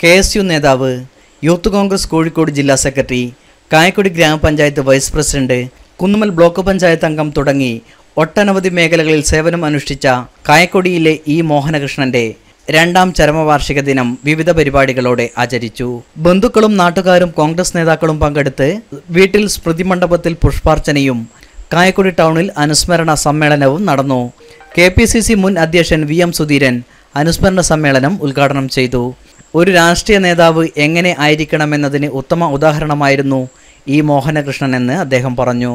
K S U നേതാവ് Youth Congress Kozhikode ജില്ലാ secretary Kayakkodi ഗ്രാമപഞ്ചായത്ത് vice president Kunnummal block panchayat അംഗം തുടങ്ങി ഒട്ടനവധി മേഖലകളിൽ സേവനം അനുഷ്ഠിച്ച കായക്കൊടിയിലെ ഇ മോഹനകൃഷ്ണന്റെ രണ്ടാം ചരമവാർഷിക ദിനം വിവിധ പരിപാടികളോടെ ആചരിച്ചു ബന്ധുക്കളും നാട്ടുകാരും കോൺഗ്രസ് നേതാക്കളും പങ്കെടുത്ത് വീട്ടിൽ സ്മൃതി മണ്ഡപത്തിൽ പുഷ്പാർച്ചനയും കായക്കൊടി ടൗണിൽ അനുസ്മരണ സമ്മേളനവും നടന്നു കെ പി സി സി മുൻ അധ്യക്ഷൻ വി എം സുധീരൻ അനുസ്മരണ സമ്മേളനം ഉദ്ഘാടനം ചെയ്തു ഒരു രാഷ്ട്രീയ നേതാവ് എങ്ങനെ ആയിരിക്കണമെന്നതിന് ഉത്തമ ഉദാഹരണമായിരുന്നു ഇ മോഹനകൃഷ്ണൻ എന്ന് അദ്ദേഹം പറഞ്ഞു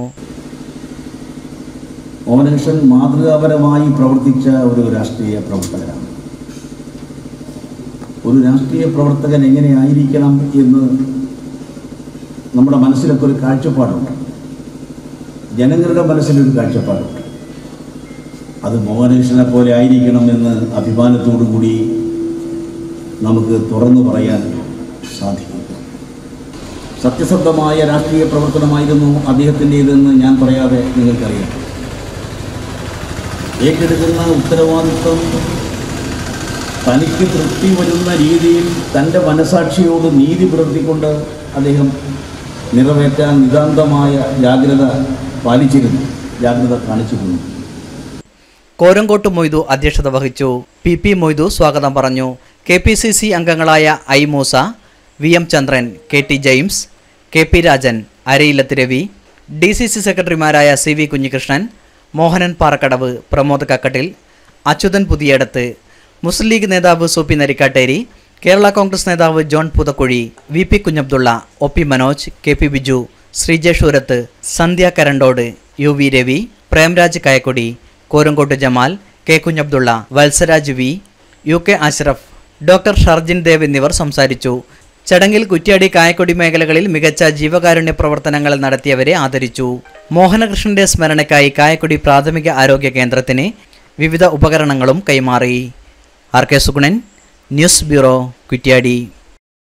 മോഹനകൃഷ്ണൻ മാതൃകാപരമായി പ്രവർത്തിച്ച ഒരു രാഷ്ട്രീയ പ്രവർത്തകനാണ് ഒരു രാഷ്ട്രീയ പ്രവർത്തകൻ എങ്ങനെയായിരിക്കണം എന്ന് നമ്മുടെ മനസ്സിലൊക്കെ ഒരു കാഴ്ചപ്പാടുണ്ട് ജനങ്ങളുടെ മനസ്സിലൊരു കാഴ്ചപ്പാടുണ്ട് അത് മോഹനകൃഷ്ണനെ പോലെ ആയിരിക്കണം എന്ന് അഭിമാനത്തോടു കൂടി നമുക്ക് തുറന്നു പറയാൻ സാധിക്കും സത്യസന്ധമായ രാഷ്ട്രീയ പ്രവർത്തനമായിരുന്നു അദ്ദേഹത്തിൻ്റെതെന്ന് ഞാൻ പറയാതെ നിങ്ങൾക്കറിയാം ഏറ്റെടുക്കുന്ന ഉത്തരവാദിത്വം തനിക്ക് തൃപ്തി വരുന്ന രീതിയിൽ തൻ്റെ മനസാക്ഷിയോട് നീതി പുലർത്തിക്കൊണ്ട് അദ്ദേഹം നിറവേറ്റാൻ നിതാന്തമായ ജാഗ്രത പാലിച്ചിരുന്നു ജാഗ്രത കാണിച്ചിരുന്നു കോരങ്കോട്ട് മൊയ്തു അധ്യക്ഷത വഹിച്ചു പി പി മൊയ്തു സ്വാഗതം പറഞ്ഞു കെ പി സി സി അംഗങ്ങളായ I Moosa V M Chandran K T James K P Rajan Arayillath Ravi D C C സെക്രട്ടറിമാരായ C V Kunhikrishnan Mohanan Parakkadavu Pramod Kakkattil Achuthan Puthiyadath Muslim League നേതാവ് സോപ്പി നരിക്കാട്ടേരി കേരള കോൺഗ്രസ് നേതാവ് John Puthakuzhi V P Kunhabdulla O P Manoj K P Biju ശ്രീജേഷൂരത്ത് Sandhya Karandod U V Ravi Premraj Kayakkodi Korangott Jamal K Kunhabdulla Valsaraj V U K Ashraf doctor Sharjin Dev എന്നിവർ സംസാരിച്ചു ചടങ്ങിൽ കുറ്റ്യാടി കായക്കൊടി മേഖലകളിൽ മികച്ച ജീവകാരുണ്യ പ്രവർത്തനങ്ങൾ നടത്തിയവരെ ആദരിച്ചു മോഹനകൃഷ്ണന്റെ സ്മരണയ്ക്കായി കായക്കൊടി പ്രാഥമിക ആരോഗ്യ കേന്ദ്രത്തിന് വിവിധ ഉപകരണങ്ങളും കൈമാറി R K Sugunan news bureau Kuttiadi